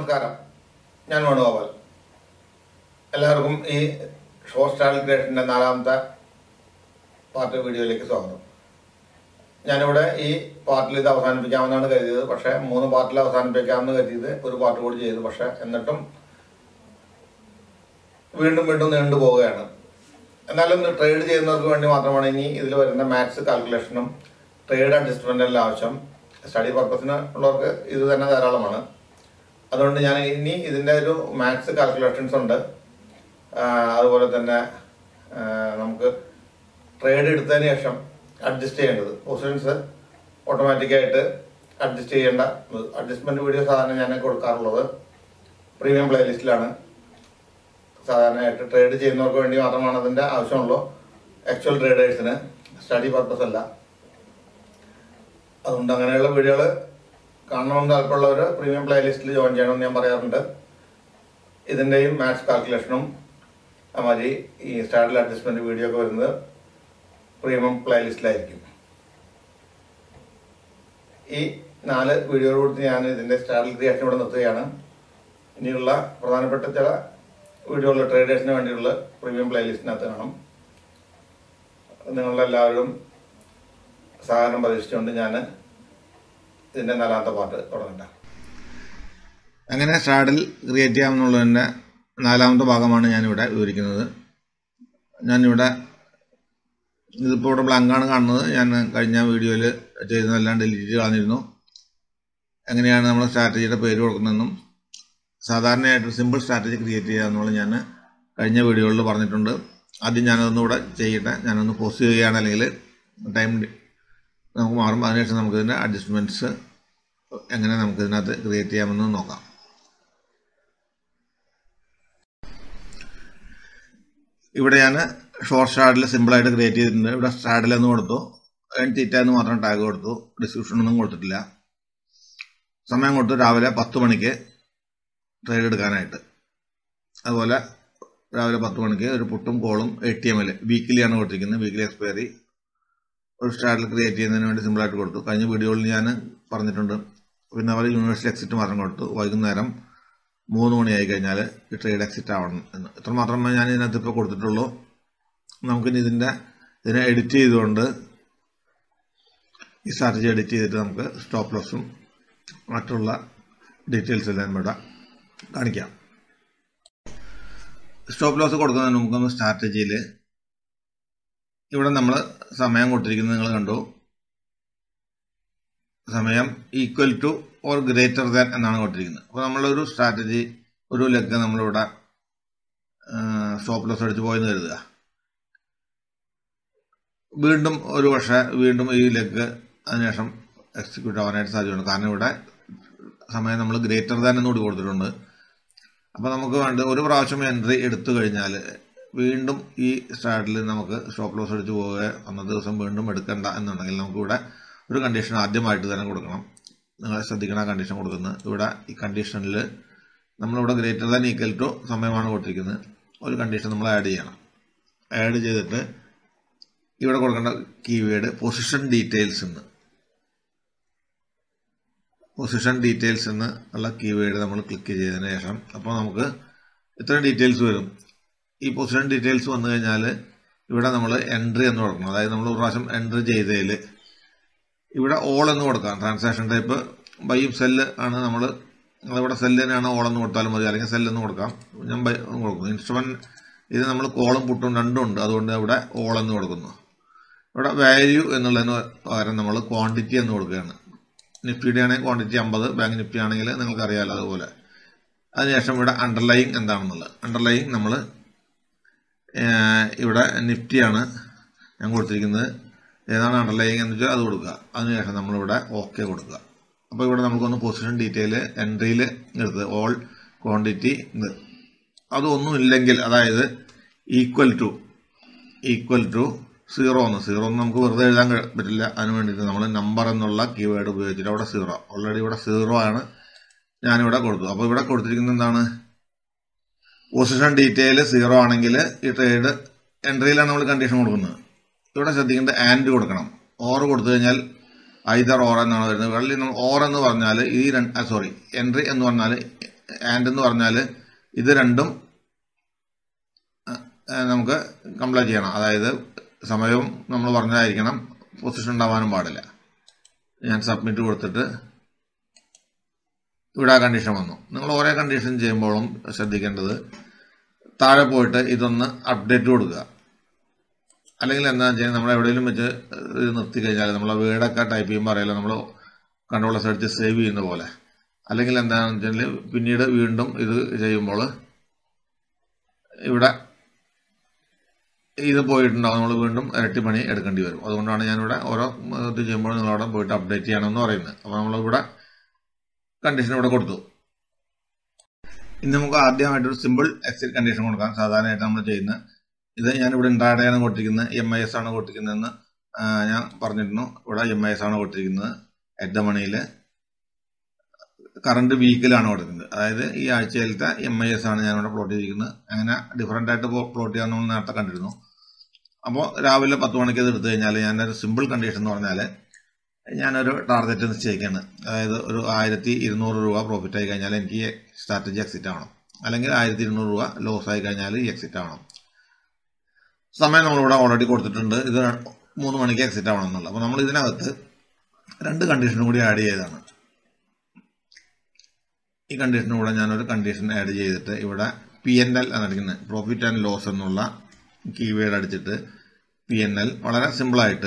നമസ്കാരം ഞാൻ വേണുഗോപാൽ എല്ലാവർക്കും ഈ ഷോർട്ട് സ്റ്റാർ ക്രിയേഷൻ്റെ നാലാമത്തെ പാർട്ട് വീഡിയോയിലേക്ക് സ്വാഗതം ഞാനിവിടെ ഈ പാർട്ടിൽ ഇത് അവസാനിപ്പിക്കാമെന്നാണ് കരുതിയത് പക്ഷേ മൂന്ന് പാർട്ടിൽ അവസാനിപ്പിക്കാമെന്ന് കരുതിയത് ഒരു പാർട്ട് കൂടി ചെയ്തു പക്ഷേ എന്നിട്ടും വീണ്ടും വീണ്ടും നീണ്ടു പോവുകയാണ് എന്നാലും ഇത് ട്രേഡ് ചെയ്യുന്നവർക്ക് വേണ്ടി മാത്രമാണ് ഇനി ഇതിൽ വരുന്ന മാത്സ് കാൽക്കുലേഷനും ട്രേഡ് അഡ്ജസ്റ്റ്മെൻ്റ് എല്ലാം ആവശ്യം സ്റ്റഡി പർപ്പസിന് ഉള്ളവർക്ക് ഇത് തന്നെ ധാരാളമാണ് അതുകൊണ്ട് ഞാൻ ഇനി ഇതിൻ്റെ ഒരു മാത്സ് കാൽക്കുലേഷൻസ് ഉണ്ട് ആ, അതുപോലെ തന്നെ ആ, നമുക്ക് ട്രേഡ് എടുത്തതിന് ശേഷം അഡ്ജസ്റ്റ് ചെയ്യേണ്ടത് പൊസിഷൻസ് ഓട്ടോമാറ്റിക്കായിട്ട് അഡ്ജസ്റ്റ് ചെയ്യേണ്ട അഡ്ജസ്റ്റ്മെൻറ്റ് വീഡിയോ സാധാരണ ഞാൻ കൊടുക്കാറുള്ളത് പ്രീമിയം പ്ലേലിസ്റ്റിലാണ് സാധാരണയായിട്ട് ട്രേഡ് ചെയ്യുന്നവർക്ക് വേണ്ടി മാത്രമാണ് അതിൻ്റെ ആവശ്യമുള്ളൂ ആക്ച്വൽ ട്രേഡേഴ്സിന് സ്റ്റഡി പർപ്പസ് അല്ല അതുകൊണ്ട് അങ്ങനെയുള്ള വീഡിയോകൾ കാണണമെന്ന് താല്പര്യമുള്ളവർ പ്രീമിയം പ്ലേലിസ്റ്റിൽ ജോയിൻ ചെയ്യണമെന്ന് ഞാൻ പറയാറുണ്ട് ഇതിൻ്റെയും മാത്സ് കാൽക്കുലേഷനും അതുമാതിരി ഈ സ്റ്റാഡിൽ അഡ്ജസ്റ്റ്മെൻറ്റ് വീഡിയോ ഒക്കെ വരുന്നത് പ്രീമിയം പ്ലേലിസ്റ്റിലായിരിക്കും ഈ നാല് വീഡിയോയോട് കൂടി ഞാൻ ഇതിൻ്റെ സ്റ്റാഡിൽ ക്രിയേഷൻ ഇവിടെ നിർത്തുകയാണ് ഇനിയുള്ള പ്രധാനപ്പെട്ട ചില വീഡിയോകൾ ട്രേഡേഴ്സിന് വേണ്ടിയുള്ള പ്രീമിയം പ്ലേലിസ്റ്റിനകത്ത് കാണും നിങ്ങളെല്ലാവരും സഹകരണം പ്രതീക്ഷിച്ചുകൊണ്ട് ഞാൻ ഇതിൻ്റെ നാലാമത്തെ പാട്ട് തുടങ്ങണ്ട അങ്ങനെ സ്റ്റാഡിൽ ക്രിയേറ്റ് ചെയ്യാമെന്നുള്ളതിൻ്റെ നാലാമത്തെ ഭാഗമാണ് ഞാനിവിടെ വിവരിക്കുന്നത് ഞാനിവിടെ ഇതിപ്പോൾ ഇവിടെ ബ്ലാങ്കാണ് കാണുന്നത് ഞാൻ കഴിഞ്ഞ വീഡിയോയിൽ ചെയ്തതെല്ലാം ഡിലീറ്റ് ചെയ്ത് കളഞ്ഞിരുന്നു എങ്ങനെയാണ് നമ്മൾ സ്ട്രാറ്റജിയുടെ പേര് കൊടുക്കുന്നതെന്നും സാധാരണയായിട്ട് സിമ്പിൾ സ്ട്രാറ്റജി ക്രിയേറ്റ് ചെയ്യുക എന്നുള്ളത് ഞാൻ കഴിഞ്ഞ വീഡിയോകളിൽ പറഞ്ഞിട്ടുണ്ട് ആദ്യം ഞാനതൊന്നുകൂടെ ചെയ്യട്ടെ ഞാനൊന്ന് പോസ്റ്റ് ചെയ്യുകയാണ് അല്ലെങ്കിൽ ടൈം നമുക്ക് മാറും അതിനുശേഷം നമുക്കിതിൻ്റെ അഡ്ജസ്റ്റ്മെൻറ്റ്സ് എങ്ങനെ നമുക്കിതിനകത്ത് ക്രിയേറ്റ് ചെയ്യാമെന്ന് നോക്കാം ഇവിടെ ഞാൻ ഷോർട്ട് സ്റ്റാഡിൽ സിമ്പിളായിട്ട് ക്രിയേറ്റ് ചെയ്തിട്ടുണ്ട് ഇവിടെ സ്റ്റാഡിൽ എന്ന് കൊടുത്തു തീറ്റ എന്ന് മാത്രം ടാഗ് കൊടുത്തു ഡിസ്ക്രിപ്ഷനൊന്നും കൊടുത്തിട്ടില്ല സമയം കൊടുത്തു രാവിലെ പത്ത് മണിക്ക് ട്രേഡ് എടുക്കാനായിട്ട് അതുപോലെ രാവിലെ പത്ത് മണിക്ക് ഒരു പുട്ടും കോളും എ ടി എമ്മിൽ വീക്കിലിയാണ് കൊടുത്തിരിക്കുന്നത് വീക്കിലി എക്സ്പയറി ഒരു സ്റ്റാഡിൽ ക്രിയേറ്റ് ചെയ്യുന്നതിന് വേണ്ടി സിമ്പിളായിട്ട് കൊടുത്തു കഴിഞ്ഞ വീഡിയോയിൽ ഞാൻ പറഞ്ഞിട്ടുണ്ട് പിന്നെ അവർ യൂണിവേഴ്സിറ്റി എക്സിറ്റ് മാത്രം കൊടുത്തു വൈകുന്നേരം മൂന്ന് മണിയായി കഴിഞ്ഞാൽ ഈ ട്രേഡ് എക്സിറ്റ് ആവണം എന്ന് ഇത്ര മാത്രമേ ഞാൻ ഇതിനകത്ത് ഇപ്പോൾ കൊടുത്തിട്ടുള്ളൂ നമുക്കിനി ഇതിൻ്റെ ഇതിനെ എഡിറ്റ് ചെയ്തുകൊണ്ട് ഈ സ്ട്രാറ്റജി എഡിറ്റ് ചെയ്തിട്ട് നമുക്ക് സ്റ്റോപ്പ് ലോസും മറ്റുള്ള ഡീറ്റെയിൽസ് എല്ലാം ഇവിടെ കാണിക്കാം സ്റ്റോപ്പ് ലോസ് കൊടുക്കുന്നതിന് മുമ്പ് സ്ട്രാറ്റജിയിൽ ഇവിടെ നമ്മൾ സമയം കൊടുത്തിരിക്കുന്നത് നിങ്ങൾ കണ്ടു സമയം equal to or greater than എന്നാണ് കൊടുത്തിരിക്കുന്നത് അപ്പോൾ നമ്മളൊരു സ്ട്രാറ്റജി ഒരു ലെഗ് നമ്മളിവിടെ സ്റ്റോപ്പ് ലോസ് അടിച്ച് പോയെന്ന് കരുതുക വീണ്ടും ഒരു പക്ഷേ വീണ്ടും ഈ ലെഗ് അതിനുശേഷം എക്സിക്യൂട്ട് ആവാനായിട്ട് സാധ്യതയുണ്ട് കാരണം ഇവിടെ സമയം നമ്മൾ ഗ്രേറ്റർ ദാൻ എന്നുകൂടി കൊടുത്തിട്ടുണ്ട് അപ്പോൾ നമുക്ക് വേണ്ട ഒരു പ്രാവശ്യം എൻട്രി എടുത്തു കഴിഞ്ഞാൽ വീണ്ടും ഈ സ്റ്റാർട്ടിൽ നമുക്ക് സ്റ്റോപ്പ് ലോസ് അടിച്ച് പോവുക അന്നത്തെ ദിവസം വീണ്ടും എടുക്കണ്ട എന്നുണ്ടെങ്കിൽ നമുക്കിവിടെ ഒരു കണ്ടീഷൻ ആദ്യമായിട്ട് തന്നെ കൊടുക്കണം നിങ്ങൾ ശ്രദ്ധിക്കണം കണ്ടീഷൻ കൊടുക്കുന്നത് ഇവിടെ ഈ കണ്ടീഷനിൽ നമ്മളിവിടെ ഗ്രേറ്റർ ദാൻ ഈക്വൽ ടു സമയമാണ് കൊടുത്തിരിക്കുന്നത് ഒരു കണ്ടീഷൻ നമ്മൾ ആഡ് ചെയ്യണം ആഡ് ചെയ്തിട്ട് ഇവിടെ കൊടുക്കേണ്ട കീവേഡ് പൊസിഷൻ ഡീറ്റെയിൽസ് എന്ന് പൊസിഷൻ ഡീറ്റെയിൽസ് എന്ന് ഉള്ള കീവേഡ് നമ്മൾ ക്ലിക്ക് ചെയ്തതിന് ശേഷം അപ്പോൾ നമുക്ക് ഇത്ര ഡീറ്റെയിൽസ് വരും ഈ പൊസിഷൻ ഡീറ്റെയിൽസ് വന്നു കഴിഞ്ഞാൽ ഇവിടെ നമ്മൾ എൻട്രി എന്ന് കൊടുക്കണം അതായത് നമ്മൾ ഒരു പ്രാവശ്യം എൻട്രി ചെയ്തതിൽ ഇവിടെ ഓൾ എന്ന് കൊടുക്കാം ട്രാൻസാക്ഷൻ ടൈപ്പ് ബൈയും സെല്ല് ആണ് നമ്മൾ നിങ്ങളിവിടെ സെല്ല് തന്നെയാണ് ഓൾ എന്ന് കൊടുത്താലും മതി അല്ലെങ്കിൽ സെല്ല് എന്ന് കൊടുക്കാം ഞാൻ ബൈ എന്ന് കൊടുക്കുന്നു ഇൻസ്ട്രുമെൻറ്റ് ഇത് നമ്മൾ കോളും പുട്ടും രണ്ടും ഉണ്ട് അതുകൊണ്ട് ഇവിടെ ഓൾ എന്ന് കൊടുക്കുന്നു ഇവിടെ വാല്യൂ എന്നുള്ളതിന് പകരം നമ്മൾ ക്വാണ്ടിറ്റി എന്ന് കൊടുക്കുകയാണ് നിഫ്റ്റിയുടെ ആണെങ്കിൽ ക്വാണ്ടിറ്റി അമ്പത് ബാങ്ക് നിഫ്റ്റി ആണെങ്കിൽ നിങ്ങൾക്ക് അറിയാമല്ലോ അതുപോലെ അതിനുശേഷം ഇവിടെ അണ്ടർലൈങ് എന്താണെന്നുള്ളത് അണ്ടർലൈങ് നമ്മൾ ഇവിടെ നിഫ്റ്റിയാണ് ഞാൻ കൊടുത്തിരിക്കുന്നത് ഏതാണ് അണ്ടർലൈങ് എന്ന് വെച്ചാൽ അത് കൊടുക്കുക അതിനുശേഷം നമ്മളിവിടെ ഓക്കെ കൊടുക്കുക അപ്പോൾ ഇവിടെ നമുക്കൊന്ന് പൊസിഷൻ ഡീറ്റെയിൽ എൻട്രിയിൽ എടുത്ത് ഓൾ ക്വാണ്ടിറ്റി ഇത് അതൊന്നും ഇല്ലെങ്കിൽ അതായത് equal to equal to zero എന്ന് സീറോ എന്ന് നമുക്ക് വെറുതെ എഴുതാൻ കഴി- പറ്റില്ല അതിന് വേണ്ടിയിട്ട് നമ്മൾ നമ്പർ എന്നുള്ള കീവേഡ് ഉപയോഗിച്ചിട്ട് അവിടെ സീറോ ഓൾറെഡി ഇവിടെ സീറോ ആണ് ഞാനിവിടെ കൊടുത്തു അപ്പോൾ ഇവിടെ കൊടുത്തിരിക്കുന്നത് എന്താണ് പൊസിഷൻ ഡീറ്റെയിൽ സീറോ ആണെങ്കിൽ ഈ ട്രേഡ് എൻട്രിയിലാണ് നമ്മൾ കണ്ടീഷൻ കൊടുക്കുന്നത് ഇവിടെ ശ്രദ്ധിക്കേണ്ടത് ആൻഡ് കൊടുക്കണം ഓർ കൊടുത്തു കഴിഞ്ഞാൽ ഐദർ ഓർ എന്നാണ് വരുന്നത് വെള്ളി നമ്മൾ ഓർ എന്ന് പറഞ്ഞാൽ ഈ രണ്ട് സോറി എൻട്രി എന്ന് പറഞ്ഞാൽ ആൻഡ് എന്ന് പറഞ്ഞാൽ ഇത് രണ്ടും ഏഹ്, നമുക്ക് കംപ്ലൈൻറ്റ് ചെയ്യണം അതായത് സമയവും നമ്മൾ പറഞ്ഞതായിരിക്കണം പൊസിഷൻ ഉണ്ടാവാനും പാടില്ല ഞാൻ സബ്മിറ്റ് കൊടുത്തിട്ട് ഇവിടെ ആ കണ്ടീഷൻ വന്നു നിങ്ങൾ ഓരോ കണ്ടീഷൻ ചെയ്യുമ്പോഴും ശ്രദ്ധിക്കേണ്ടത് താഴെ പോയിട്ട് ഇതൊന്ന് അപ്ഡേറ്റ് കൊടുക്കുക അല്ലെങ്കിൽ എന്താണെന്ന് വെച്ചാൽ നമ്മൾ എവിടെയെങ്കിലും വെച്ച് ഇത് നിർത്തി കഴിഞ്ഞാൽ നമ്മൾ വേർഡൊക്കെ ടൈപ്പ് ചെയ്യുമ്പോൾ അറിയാലോ നമ്മൾ കൺട്രോൾ സെർച്ച് സേവ് ചെയ്യുന്ന പോലെ അല്ലെങ്കിൽ എന്താണെന്ന് വെച്ചാൽ പിന്നീട് വീണ്ടും ഇത് ചെയ്യുമ്പോൾ ഇവിടെ ഇത് പോയിട്ടുണ്ടാവും നമ്മൾ വീണ്ടും ഇരട്ടി പണി എടുക്കേണ്ടി വരും അതുകൊണ്ടാണ് ഞാനിവിടെ ഓരോ ഇത് ചെയ്യുമ്പോൾ നിങ്ങളവിടെ പോയിട്ട് അപ്ഡേറ്റ് ചെയ്യണമെന്ന് പറയുന്നത് അപ്പോൾ നമ്മളിവിടെ കണ്ടീഷൻ ഇവിടെ കൊടുത്തു ഇനി നമുക്ക് ആദ്യമായിട്ടൊരു സിമ്പിൾ എക്സിറ്റ് കണ്ടീഷൻ കൊടുക്കാം സാധാരണയായിട്ട് നമ്മൾ ചെയ്യുന്ന ഇത് ഞാനിവിടെ ഇൻട്രാഡയാണ് കൊടുത്തിരിക്കുന്നത് എം ഐ എസ് ആണ് കൊടുത്തിരിക്കുന്നതെന്ന് ആ, ഞാൻ പറഞ്ഞിരുന്നു ഇവിടെ എം ഐ എസ് ആണ് കൊടുത്തിരിക്കുന്നത് എറ്റ് ദ മണിയിൽ കറണ്ട് വീക്കിലാണ് കൊടുക്കുന്നത് അതായത് ഈ ആഴ്ചയിലത്തെ എം ഐ എസ് ആണ് ഞാനിവിടെ പ്ലോട്ട് ചെയ്തിരിക്കുന്നത് അങ്ങനെ ഡിഫറൻ്റ് ആയിട്ട് പ്ലോട്ട് ചെയ്യാൻ നമ്മൾ നേരത്തെ കണ്ടിരുന്നു അപ്പോൾ രാവിലെ പത്ത് മണിക്ക് ഇത് എടുത്തു കഴിഞ്ഞാൽ ഞാനൊരു സിമ്പിൾ കണ്ടീഷൻ എന്ന് പറഞ്ഞാൽ ഞാനൊരു ടാർഗറ്റ് നിശ്ചയിക്കുകയാണ് അതായത് ഒരു ആയിരത്തി ഇരുന്നൂറ് രൂപ പ്രോഫിറ്റ് ആയി കഴിഞ്ഞാൽ എനിക്ക് സ്ട്രാറ്റജി എക്സിറ്റ് ആവണം അല്ലെങ്കിൽ ആയിരത്തി ഇരുന്നൂറ് രൂപ ലോസ് ആയി കഴിഞ്ഞാൽ ഈ എക്സിറ്റ് ആവണം സമയം നമ്മളിവിടെ ഓൾറെഡി കൊടുത്തിട്ടുണ്ട് ഇത് മൂന്ന് മണിക്ക് എക്സിറ്റ് ആവണം എന്നുള്ളത് അപ്പോൾ നമ്മൾ ഇതിനകത്ത് രണ്ട് കണ്ടീഷനും കൂടി ആഡ് ചെയ്തതാണ് ഈ കണ്ടീഷനും കൂടെ ഞാനൊരു കണ്ടീഷൻ ആഡ് ചെയ്തിട്ട് ഇവിടെ പി എൻ എൽ എന്നടിക്കുന്നത് പ്രോഫിറ്റ് ആൻഡ് ലോസ് എന്നുള്ള കീവേഡ് അടിച്ചിട്ട് പി എൻ എൽ വളരെ സിമ്പിളായിട്ട്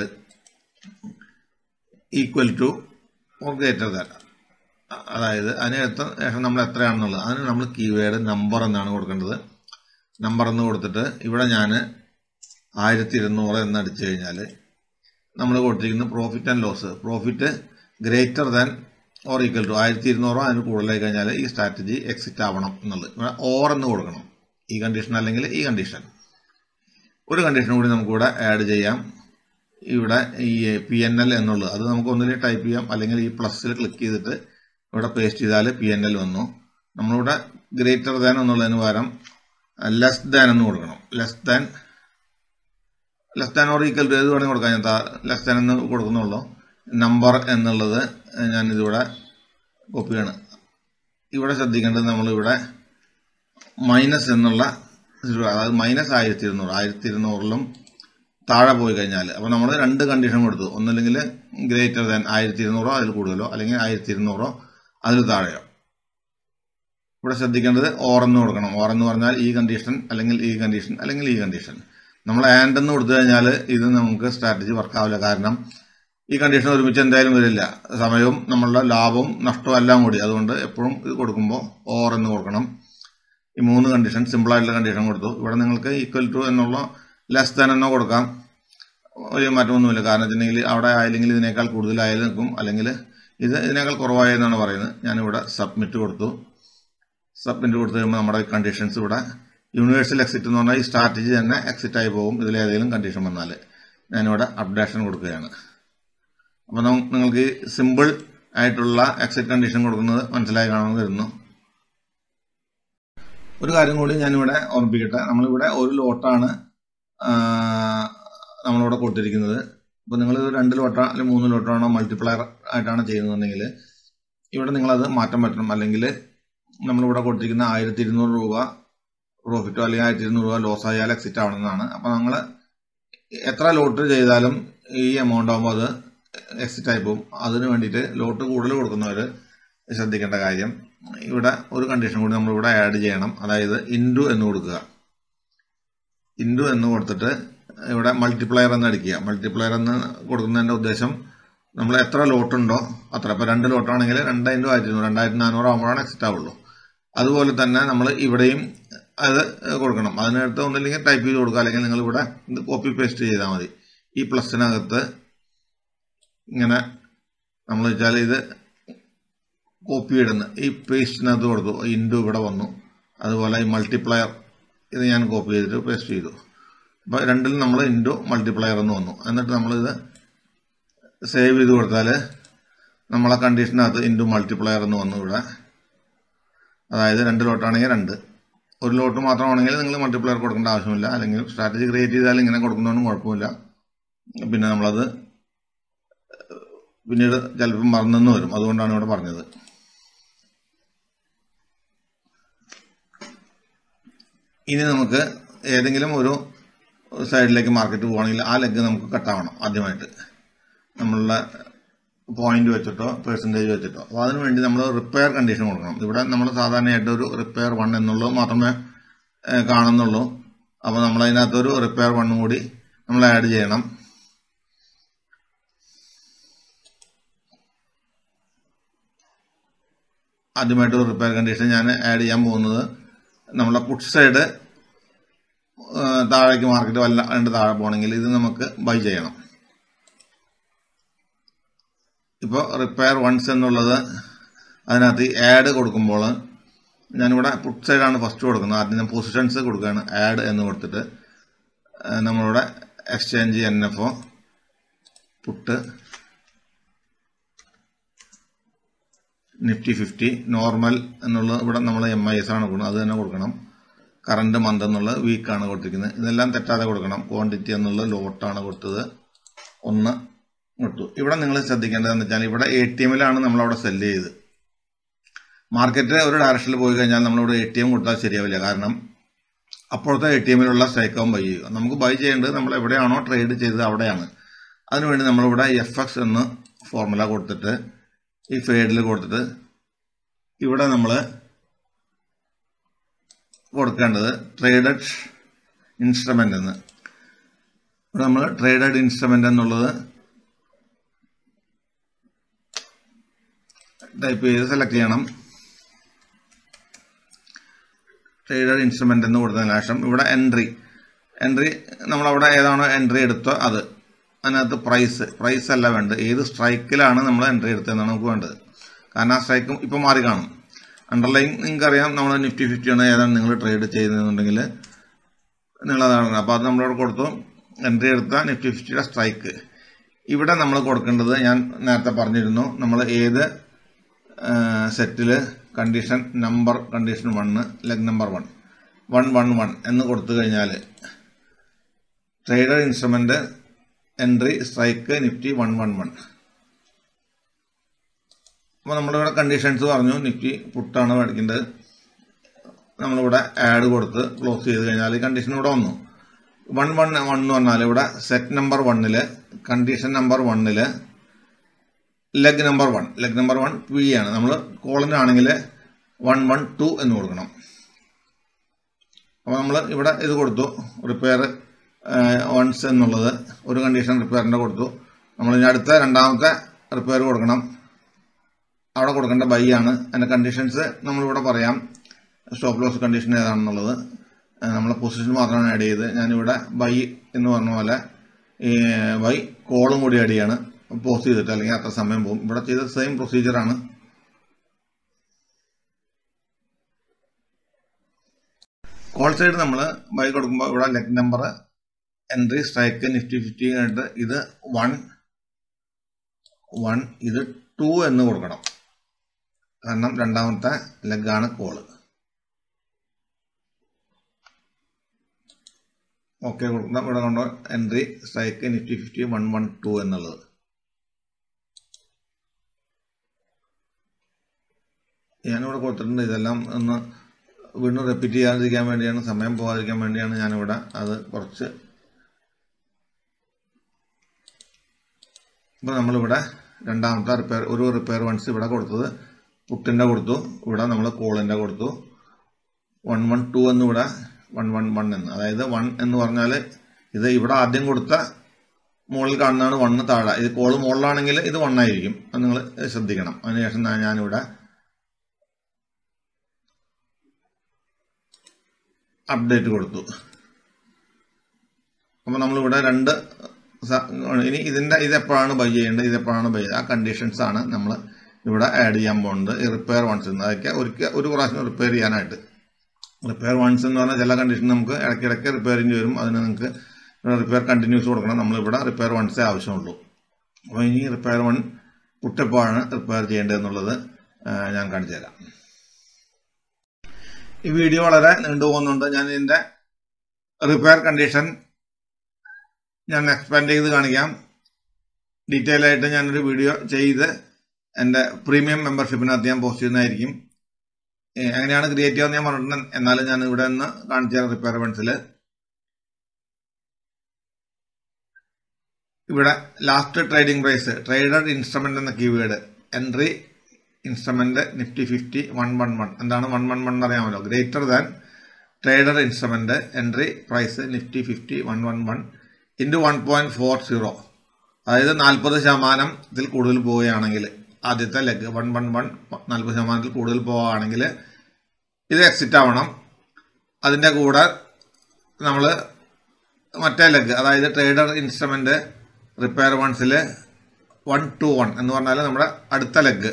equal to or greater than അതായത് അതിന് എത്ര ശേഷം നമ്മൾ എത്രയാണെന്നുള്ളത് അതിന് നമ്മൾ കീവേഡ് നമ്പർ എന്നാണ് കൊടുക്കേണ്ടത് നമ്പർ എന്ന് കൊടുത്തിട്ട് ഇവിടെ ഞാൻ ആയിരത്തി ഇരുന്നൂറ് എന്ന് അടിച്ചു കഴിഞ്ഞാൽ നമ്മൾ കൊടുത്തിരിക്കുന്ന profit and loss profit greater than or equal to ആയിരത്തി ഇരുന്നൂറോ അതിന് കൂടുതലായി കഴിഞ്ഞാൽ ഈ സ്ട്രാറ്റജി എക്സിറ്റ് ആവണം എന്നുള്ളത് ഇവിടെ ഓർ എന്ന് കൊടുക്കണം ഈ കണ്ടീഷൻ അല്ലെങ്കിൽ ഈ കണ്ടീഷൻ ഒരു കണ്ടീഷൻ കൂടി നമുക്കിവിടെ ആഡ് ചെയ്യാം ഇവിടെ ഈ പി എൻ എൽ എന്നുള്ളത് അത് നമുക്ക് ഒന്നിൽ ടൈപ്പ് ചെയ്യാം അല്ലെങ്കിൽ ഈ പ്ലസ്സിൽ ക്ലിക്ക് ചെയ്തിട്ട് ഇവിടെ പേസ്റ്റ് ചെയ്താൽ പി എൻ എൽ വന്നു നമ്മളിവിടെ ഗ്രേറ്റർ ദാൻ എന്നുള്ളതിന് പകരം ലെസ് ദാൻ എന്ന് കൊടുക്കണം less than less than or equal to ഏത് വേണമെങ്കിൽ കൊടുക്കാം ഞാൻ ലെസ് ദാൻ എന്ന് കൊടുക്കുന്നുള്ളൂ നമ്പർ എന്നുള്ളത് ഞാൻ ഇതിവിടെ കോപ്പിയാണ് ഇവിടെ ശ്രദ്ധിക്കേണ്ടത് നമ്മളിവിടെ മൈനസ് എന്നുള്ള അതായത് മൈനസ് ആയിരത്തി ഇരുന്നൂറ് ആയിരത്തി ഇരുന്നൂറിലും താഴെ പോയി കഴിഞ്ഞാൽ അപ്പോൾ നമ്മൾ രണ്ട് കണ്ടീഷൻ കൊടുത്തു ഒന്നല്ലെങ്കിൽ ഗ്രേറ്റർ ദാൻ ആയിരത്തി ഇരുന്നൂറോ അതിൽ കൂടുതലോ അല്ലെങ്കിൽ ആയിരത്തി ഇരുന്നൂറോ അതിൽ താഴെയോ ഇവിടെ ശ്രദ്ധിക്കേണ്ടത് ഓർ എന്ന് കൊടുക്കണം ഓർ എന്ന് പറഞ്ഞാൽ ഈ കണ്ടീഷൻ അല്ലെങ്കിൽ ഈ കണ്ടീഷൻ അല്ലെങ്കിൽ ഈ കണ്ടീഷൻ നമ്മൾ ആൻഡ് എന്ന് കൊടുത്തു കഴിഞ്ഞാൽ ഇത് നമുക്ക് സ്ട്രാറ്റജി വർക്കാവില്ല കാരണം ഈ കണ്ടീഷൻ ഒരുമിച്ച് എന്തായാലും വരില്ല സമയവും നമ്മളുടെ ലാഭവും നഷ്ടവും എല്ലാം കൂടി അതുകൊണ്ട് എപ്പോഴും ഇത് കൊടുക്കുമ്പോൾ ഓർ എന്ന് കൊടുക്കണം ഈ മൂന്ന് കണ്ടീഷൻ സിമ്പിളായിട്ടുള്ള കണ്ടീഷൻ കൊടുത്തു ഇവിടെ നിങ്ങൾക്ക് ഈക്വൽ ടു എന്നുള്ള ലെസ് ദാൻ എന്നോ കൊടുക്കാം വലിയ മാറ്റമൊന്നുമില്ല കാരണം വെച്ചിട്ടുണ്ടെങ്കിൽ അവിടെ ആയില്ലെങ്കിൽ ഇതിനേക്കാൾ കൂടുതലായാലും നിൽക്കും അല്ലെങ്കിൽ ഇത് ഇതിനേക്കാൾ കുറവായെന്നാണ് പറയുന്നത് ഞാനിവിടെ സബ്മിറ്റ് കൊടുത്തു സബ്മിറ്റ് കൊടുത്തു കഴിയുമ്പോൾ നമ്മുടെ കണ്ടീഷൻസ് ഇവിടെ യൂണിവേഴ്സൽ എക്സിറ്റ് എന്ന് പറഞ്ഞാൽ ഈ സ്ട്രാറ്റജി തന്നെ എക്സിറ്റ് ആയി പോകും ഇതിലേതെങ്കിലും കണ്ടീഷൻ വന്നാൽ ഞാനിവിടെ അപ്ഡേഷൻ കൊടുക്കുകയാണ് അപ്പോൾ നിങ്ങൾക്ക് സിമ്പിൾ ആയിട്ടുള്ള എക്സിറ്റ് കണ്ടീഷൻ കൊടുക്കുന്നത് മനസ്സിലായി കാണുമെന്ന് കരുതുന്നു ഒരു കാര്യം കൂടി ഞാനിവിടെ ഓർമ്മിപ്പിക്കട്ടെ നമ്മളിവിടെ ഒരു ലോട്ടാണ് നമ്മളിവിടെ കൊടുത്തിരിക്കുന്നത് അപ്പോൾ നിങ്ങൾ രണ്ട് ലോട്ടോ അല്ലെങ്കിൽ മൂന്ന് ലോട്ടോ ആണോ മൾട്ടിപ്ലയർ ആയിട്ടാണ് ചെയ്യുന്നതെങ്കിൽ ഇവിടെ നിങ്ങളത് മാറ്റം പറ്റണം അല്ലെങ്കിൽ നമ്മളിവിടെ കൊടുത്തിരിക്കുന്ന ആയിരത്തി ഇരുന്നൂറ് രൂപ പ്രോഫിറ്റോ അല്ലെങ്കിൽ ആയിരത്തി ഇരുന്നൂറ് രൂപ ലോസ് ആയാൽ എക്സിറ്റ് ആവണമെന്നാണ് അപ്പോൾ നമ്മൾ എത്ര ലോട്ട് ചെയ്താലും ഈ എമൗണ്ട് ആകുമ്പോൾ അത് എക്സിറ്റ് ആയി പോകും അതിന് വേണ്ടിയിട്ട് ലോട്ട് കൂടുതൽ കൊടുക്കുന്നവർ ശ്രദ്ധിക്കേണ്ട കാര്യം ഇവിടെ ഒരു കണ്ടീഷൻ കൂടി നമ്മൾ ഇവിടെ ആഡ് ചെയ്യണം അതായത് ഇൻഡു എന്ന് കൊടുക്കുക ഇൻഡു എന്ന് കൊടുത്തിട്ട് ഇവിടെ മൾട്ടിപ്ലയർ എന്ന് അടിക്കുക മൾട്ടിപ്ലയർ എന്ന് കൊടുക്കുന്നതിൻ്റെ ഉദ്ദേശം നമ്മൾ എത്ര ലോട്ടുണ്ടോ അത്ര ഇപ്പോൾ രണ്ട് ലോട്ടാണെങ്കിൽ രണ്ട് ഇൻറ്റു ആയിരത്തി ഇരുന്നൂറ് രണ്ടായിരത്തി നാനൂറ് ആകുമ്പോഴാണ് എക്സിറ്റ് ആവുള്ളൂ അതുപോലെ തന്നെ നമ്മൾ ഇവിടെയും അത് കൊടുക്കണം അതിനടുത്ത് ഒന്നില്ലെങ്കിൽ ടൈപ്പ് ചെയ്ത് കൊടുക്കുക അല്ലെങ്കിൽ നിങ്ങൾ ഇവിടെ ഇത് കോപ്പി പേസ്റ്റ് ചെയ്താൽ മതി ഈ പ്ലസിനകത്ത് ഇങ്ങനെ നമ്മൾ വെച്ചാൽ ഇത് കോപ്പി ഇടുന്ന ഈ പേസ്റ്റിനകത്ത് കൊടുത്തു ഇൻഡു ഇവിടെ വന്നു അതുപോലെ ഈ മൾട്ടിപ്ലയർ ഇത് ഞാൻ കോപ്പി ചെയ്തിട്ട് പേസ്റ്റ് ചെയ്തു അപ്പോൾ രണ്ടിലും നമ്മൾ ഇൻഡു മൾട്ടിപ്ലയർ എന്ന് വന്നു എന്നിട്ട് നമ്മളിത് സേവ് ചെയ്ത് കൊടുത്താൽ നമ്മളെ കണ്ടീഷനകത്ത് ഇൻഡു മൾട്ടിപ്ലയർ എന്ന് വന്നു ഇവിടെ അതായത് രണ്ട് ലോട്ടാണെങ്കിൽ രണ്ട് ഒരു ലോട്ട് മാത്രമാണെങ്കിൽ നിങ്ങൾ മൾട്ടിപ്ലയർ കൊടുക്കേണ്ട ആവശ്യമില്ല അല്ലെങ്കിൽ സ്ട്രാറ്റജി ക്രിയേറ്റ് ചെയ്താൽ ഇങ്ങനെ കൊടുക്കുന്നതുകൊണ്ടും കുഴപ്പമില്ല പിന്നെ നമ്മളത് പിന്നീട് ചിലപ്പം മറന്നെന്ന് വരും അതുകൊണ്ടാണ് ഇവിടെ പറഞ്ഞത് ഇനി നമുക്ക് ഏതെങ്കിലും ഒരു സൈഡിലേക്ക് മാർക്കറ്റ് പോവുകയാണെങ്കിൽ ആ ലെഗ് നമുക്ക് കട്ടാവണം ആദ്യമായിട്ട് നമ്മളുടെ പോയിന്റ് വെച്ചിട്ടോ പെർസെൻറ്റേജ് വെച്ചിട്ടോ അപ്പോൾ അതിന് വേണ്ടി നമ്മൾ റിപ്പയർ കണ്ടീഷൻ കൊടുക്കണം ഇവിടെ നമ്മൾ സാധാരണയായിട്ട് ഒരു റിപ്പയർ വൺ എന്നുള്ളത് മാത്രമേ ഏഹ്, കാണുന്നുള്ളൂ അപ്പോൾ നമ്മൾ അതിനകത്തൊരു റിപ്പയർ വണ്ണും കൂടി നമ്മൾ ആഡ് ചെയ്യണം ആദ്യമായിട്ട് ഒരു റിപ്പയർ കണ്ടീഷൻ ഞാൻ ആഡ് ചെയ്യാൻ പോകുന്നത് നമ്മളെ പുട്ട് സൈഡ് താഴേക്ക് മാർക്കറ്റ് വല്ലാണ്ട് താഴെ പോകണമെങ്കിൽ ഇത് നമുക്ക് ബൈ ചെയ്യണം ഇപ്പോൾ റിപ്പയർ വൺസ് എന്നുള്ളത് അതിനകത്ത് ആഡ് കൊടുക്കുമ്പോൾ ഞാനിവിടെ പുട്ട് സൈഡാണ് ഫസ്റ്റ് കൊടുക്കുന്നത് ആദ്യം ഞാൻ പൊസിഷൻസ് കൊടുക്കുകയാണ് ആഡ് എന്ന് കൊടുത്തിട്ട് ആ, നമ്മളിവിടെ exchange N F O put Nifty fifty normal എന്നുള്ളത് ഇവിടെ നമ്മൾ എം ഐ എസ് ആണ് കൊടുക്കുന്നത് അത് തന്നെ കൊടുക്കണം കറണ്ട് മന്ത് എന്നുള്ളത് വീക്കാണ് കൊടുത്തിരിക്കുന്നത് ഇതെല്ലാം തെറ്റാതെ കൊടുക്കണം ക്വാണ്ടിറ്റി എന്നുള്ളത് ലോട്ടാണ് കൊടുത്തത് ഒന്ന് കൊടുത്തു ഇവിടെ നിങ്ങൾ ശ്രദ്ധിക്കേണ്ടതെന്ന് വെച്ചാൽ ഇവിടെ എ ടി എമ്മിലാണ് നമ്മളവിടെ സെല്ല് ചെയ്ത് മാർക്കറ്റ് ഒരു ഡയറക്ഷനിൽ പോയി കഴിഞ്ഞാൽ നമ്മളിവിടെ എ ടി എം കൊടുത്താൽ ശരിയാവില്ല കാരണം അപ്പോഴത്തെ എ ടി എമ്മിലുള്ള സ്ട്രൈക്കാവും ബൈ ചെയ്യുക നമുക്ക് ബൈ ചെയ്യേണ്ടത് നമ്മൾ എവിടെയാണോ ട്രേഡ് ചെയ്തത് അവിടെയാണ് അതിനുവേണ്ടി നമ്മളിവിടെ എഫ് എക്സ് എന്ന് ഫോർമുല കൊടുത്തിട്ട് ഈ ഫേഡിൽ കൊടുത്തിട്ട് ഇവിടെ നമ്മൾ കൊടുക്കേണ്ടത് ട്രേഡഡ് ഇൻസ്ട്രുമെൻ്റ് എന്ന് ഇവിടെ നമ്മൾ ട്രേഡഡ് ഇൻസ്ട്രുമെൻ്റ് എന്നുള്ളത് ടൈപ്പ് ചെയ്ത് സെലക്ട് ചെയ്യണം ട്രേഡഡ് ഇൻസ്ട്രുമെൻ്റ് എന്ന് കൊടുത്തതിന് ശേഷം ഇവിടെ എൻട്രി എൻട്രി നമ്മളവിടെ ഏതാണോ എൻട്രി എടുത്തോ അത് അതിനകത്ത് പ്രൈസ് പ്രൈസ് അല്ല വേണ്ടത് ഏത് സ്ട്രൈക്കിലാണ് നമ്മൾ എൻട്രി എടുത്തതെന്നാണ് നമുക്ക് വേണ്ടത് കാരണം ആ സ്ട്രൈക്കും ഇപ്പോൾ മാറി കാണും അണ്ടർലൈൻ നിങ്ങൾക്കറിയാം നമ്മൾ നിഫ്റ്റി ഫിഫ്റ്റി ആണ് ഏതാണ് നിങ്ങൾ ട്രേഡ് ചെയ്യുന്നതെന്നുണ്ടെങ്കിൽ നിങ്ങളതാണ് അപ്പോൾ അത് നമ്മളവിടെ കൊടുത്തു എൻട്രി എടുത്ത നിഫ്റ്റി ഫിഫ്റ്റിയുടെ സ്ട്രൈക്ക് ഇവിടെ നമ്മൾ കൊടുക്കേണ്ടത് ഞാൻ നേരത്തെ പറഞ്ഞിരുന്നു നമ്മൾ ഏത് സെറ്റിൽ condition number condition one leg number one one one one എന്ന് കൊടുത്തു കഴിഞ്ഞാൽ trader instrument entry strike Nifty one one one അപ്പോൾ നമ്മളിവിടെ കണ്ടീഷൻസ് പറഞ്ഞു നിഫ്റ്റി പുട്ടാണ് മേടിക്കേണ്ടത് നമ്മളിവിടെ ആഡ് കൊടുത്ത് ക്ലോസ് ചെയ്ത് കഴിഞ്ഞാൽ ഈ കണ്ടീഷൻ ഇവിടെ വന്നു വൺ വൺ വൺ എന്ന് പറഞ്ഞാൽ ഇവിടെ സെറ്റ് നമ്പർ വണ്ണിൽ കണ്ടീഷൻ നമ്പർ വണ്ണിൽ leg number one leg number one P ആണ് നമ്മൾ കോളിനാണെങ്കിൽ വൺ വൺ ടു എന്ന് കൊടുക്കണം അപ്പോൾ നമ്മൾ ഇവിടെ ഇത് കൊടുത്തു റിപ്പയർ വൺസ് എന്നുള്ളത് ഒരു കണ്ടീഷൻ റിപ്പയറിൻ്റെ കൊടുത്തു നമ്മൾ ഇനി അടുത്ത രണ്ടാമത്തെ റിപ്പയർ കൊടുക്കണം അവിടെ കൊടുക്കേണ്ട ബൈ ആണ് അതിൻ്റെ കണ്ടീഷൻസ് നമ്മളിവിടെ പറയാം സ്റ്റോപ്പ് ലോസ് കണ്ടീഷൻ ഏതാണെന്നുള്ളത് നമ്മൾ പൊസിഷൻ മാത്രമാണ് ആഡ് ചെയ്ത് ഞാനിവിടെ ബൈ എന്ന് പറഞ്ഞ പോലെ ഈ ബൈ കോളും കൂടി ആഡ് ചെയ്യാണ് പോസ്റ്റ് ചെയ്തിട്ട് അല്ലെങ്കിൽ അത്ര സമയം പോകും ഇവിടെ ചെയ്ത സെയിം പ്രൊസീജിയറാണ് കോൾ സൈഡ് നമ്മൾ ബൈ കൊടുക്കുമ്പോൾ ഇവിടെ leg number entry strike Nifty fifty ആയിട്ട് ഇത് വൺ വൺ ഇത് ടു എന്ന് കൊടുക്കണം കാരണം രണ്ടാമത്തെ ലെഗാണ് കോള് ഓക്കെ കൊടുക്കണം ഇവിടെ കൊണ്ടോ entry strike Nifty fifty one one two എന്നുള്ളത് ഞാനിവിടെ കൊടുത്തിട്ടുണ്ട് ഇതെല്ലാം ഒന്ന് വീണ്ടും റിപ്പീറ്റ് ചെയ്യാതിരിക്കാൻ വേണ്ടിയാണ് സമയം പോകാതിരിക്കാൻ വേണ്ടിയാണ് ഞാനിവിടെ അത് കുറച്ച് ഇപ്പോൾ നമ്മളിവിടെ രണ്ടാമത്തെ റിപ്പയർ ഒരു റിപ്പയർ വൺസ് ഇവിടെ കൊടുത്തത് പുട്ടിൻ്റെ കൊടുത്തു ഇവിടെ നമ്മൾ കോളിൻ്റെ കൊടുത്തു വൺ വൺ ടു എന്ന് ഇവിടെ വൺ വൺ വൺ എന്ന് അതായത് വൺ എന്ന് പറഞ്ഞാൽ ഇത് ഇവിടെ ആദ്യം കൊടുത്ത മുകളിൽ കാണുന്നതാണ് വണ്ണ് താഴെ ഇത് കോള് മുകളിലാണെങ്കിൽ ഇത് വൺ ആയിരിക്കും അത് നിങ്ങൾ ശ്രദ്ധിക്കണം അതിനുശേഷം ഞാൻ- ഞാനിവിടെ അപ്ഡേറ്റ് കൊടുത്തു അപ്പോൾ നമ്മളിവിടെ രണ്ട് സ- ഇനി ഇതിൻ്റെ ഇതെപ്പോഴാണ് ബൈ ചെയ്യേണ്ടത് ഇതെപ്പോഴാണ് ബൈ ആ കണ്ടീഷൻസ് ആണ് നമ്മൾ ഇവിടെ ആഡ് ചെയ്യാൻ പോകുന്നത് ഈ റിപ്പയർ വൺസ് എന്ന് അതൊക്കെ ഒരിക്കൽ ഒരു പ്രാവശ്യം റിപ്പയർ ചെയ്യാനായിട്ട് റിപ്പയർ വൺസ് എന്ന് പറഞ്ഞാൽ ചില കണ്ടീഷൻ നമുക്ക് ഇടയ്ക്കിടയ്ക്ക് റിപ്പയറിങ് വരും അതിന് നിങ്ങൾക്ക് റിപ്പയർ കണ്ടിന്യൂസ് കൊടുക്കണം നമ്മളിവിടെ റിപ്പയർ വൺസേ ആവശ്യമുള്ളൂ അപ്പോൾ ഇനി റിപ്പയർ വൺ പുട്ടെപ്പോഴാണ് റിപ്പയർ ചെയ്യേണ്ടതെന്നുള്ളത് ആ, ഞാൻ കാണിച്ചു തരാം ഈ വീഡിയോ വളരെ നീണ്ടുപോകുന്നുണ്ട് ഞാൻ ഇതിൻ്റെ റിപ്പയർ കണ്ടീഷൻ ഞാൻ എക്സ്പാൻഡ് ചെയ്ത് കാണിക്കാം ഡീറ്റെയിൽ ആയിട്ട് ഞാനൊരു വീഡിയോ ചെയ്ത് എൻ്റെ പ്രീമിയം മെമ്പർഷിപ്പിനകത്ത് ഞാൻ പോസ്റ്റ് ചെയ്യുന്നതായിരിക്കും ഏഹ് എങ്ങനെയാണ് ക്രിയേറ്റ് ചെയ്യാന്ന് ഞാൻ പറഞ്ഞിട്ടുണ്ട് എന്നാലും ഞാൻ ഇവിടെ നിന്ന് കാണിച്ച റിക്വയർമെന്റ്സിൽ ഇവിടെ last trading price traded instrument എന്ന keyword entry instrument Nifty fifty one one one എന്താണ് വൺ വൺ വൺ എന്ന് അറിയാമല്ലോ greater than trader instrument entry price Nifty fifty one one one into one point four zero അതായത് നാൽപ്പത് ശതമാനത്തിൽ കൂടുതൽ പോവുകയാണെങ്കിൽ ആദ്യത്തെ ലെഗ് വൺ വൺ വൺ നാൽപ്പത് ശതമാനത്തിൽ കൂടുതൽ പോവുകയാണെങ്കിൽ ഇത് എക്സിറ്റ് ആവണം അതിൻ്റെ കൂടെ നമ്മൾ മറ്റേ ലെഗ് അതായത് ട്രേഡർ ഇൻസ്ട്രുമെന്റ് റിപ്പയർ വൺസിൽ വൺ ടു വൺ എന്ന് പറഞ്ഞാൽ നമ്മുടെ അടുത്ത ലെഗ്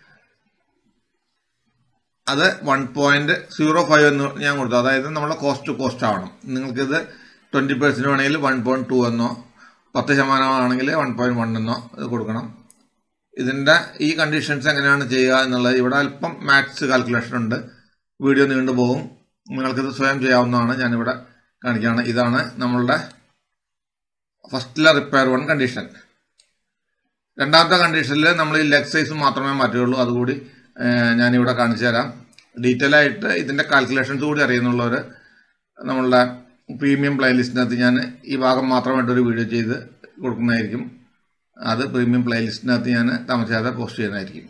അത് വൺ പോയിന്റ് സീറോ ഫൈവ് എന്ന് ഞാൻ കൊടുത്തു അതായത് നമ്മളെ കോസ്റ്റ് ടു കോസ്റ്റ് ആവണം നിങ്ങൾക്കിത് ട്വൻറ്റി പെർസെൻറ്റ് വേണമെങ്കിൽ വൺ പോയിന്റ് ടു എന്നോ പത്ത് ശതമാനമാണെങ്കിൽ വൺ പോയിന്റ് വൺ എന്നോ ഇത് കൊടുക്കണം ഇതിൻ്റെ ഈ കണ്ടീഷൻസ് എങ്ങനെയാണ് ചെയ്യുക എന്നുള്ളത് ഇവിടെ അല്പം മാത്സ് കാൽക്കുലേഷൻ ഉണ്ട് വീഡിയോ നീണ്ടുപോകും നിങ്ങൾക്കിത് സ്വയം ചെയ്യാവുന്നതാണ് ഞാനിവിടെ കാണിക്കുകയാണ് ഇതാണ് നമ്മളുടെ ഫസ്റ്റിലെ റിപ്പയർ വൺ കണ്ടീഷൻ രണ്ടാമത്തെ കണ്ടീഷനിൽ നമ്മൾ ഈ ലെഗ് സൈസ് മാത്രമേ മാറ്റുകയുള്ളൂ അതുകൂടി ഏഹ്, ഞാനിവിടെ കാണിച്ചു തരാം ഡീറ്റെയിൽ ആയിട്ട് ഇതിൻ്റെ കാൽക്കുലേഷൻസ് കൂടി അറിയുന്നുള്ളവർ നമ്മളുടെ പ്രീമിയം പ്ലേലിസ്റ്റിനകത്ത് ഞാൻ ഈ ഭാഗം മാത്രമായിട്ടൊരു വീഡിയോ ചെയ്ത് കൊടുക്കുന്നതായിരിക്കും അത് പ്രീമിയം പ്ലേലിസ്റ്റിനകത്ത് ഞാൻ താമസിയാതെ പോസ്റ്റ് ചെയ്യുന്നതായിരിക്കും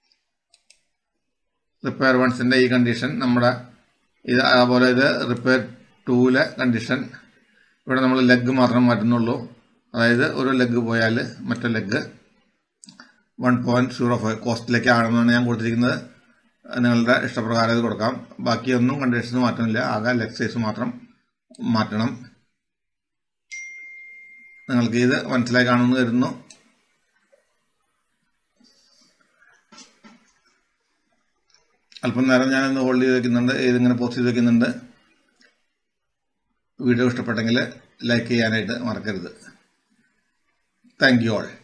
റിപ്പയർ വൺസിൻ്റെ ഈ കണ്ടീഷൻ നമ്മുടെ ഇത് അതുപോലെ ഇത് റിപ്പയർ ടൂവിലെ കണ്ടീഷൻ ഇവിടെ നമ്മൾ ലെഗ് മാത്രം മാറ്റുന്നുള്ളൂ അതായത് ഒരു ലെഗ് പോയാൽ മറ്റേ leg one point zero five കോസ്റ്റിലേക്ക് ആണെന്നാണ് ഞാൻ കൊടുത്തിരിക്കുന്നത് നിങ്ങളുടെ ഇഷ്ടപ്രകാരം ഇത് കൊടുക്കാം ബാക്കിയൊന്നും കണ്ടീഷൻസ് മാറ്റുന്നില്ല ആകെ ലെഗ് സൈസ് മാത്രം മാറ്റണം നിങ്ങൾക്ക് ഇത് മനസ്സിലായി കാണുമെന്ന് കരുതുന്നു അല്പം നേരം ഞാനൊന്ന് ഹോൾഡ് ചെയ്ത് വെക്കുന്നുണ്ട് ഇതിങ്ങനെ പോസ്റ്റ് ചെയ്ത് വെക്കുന്നുണ്ട് വീഡിയോ ഇഷ്ടപ്പെട്ടെങ്കിൽ ലൈക്ക് ചെയ്യാനായിട്ട് മറക്കരുത് താങ്ക് യു ഓൾ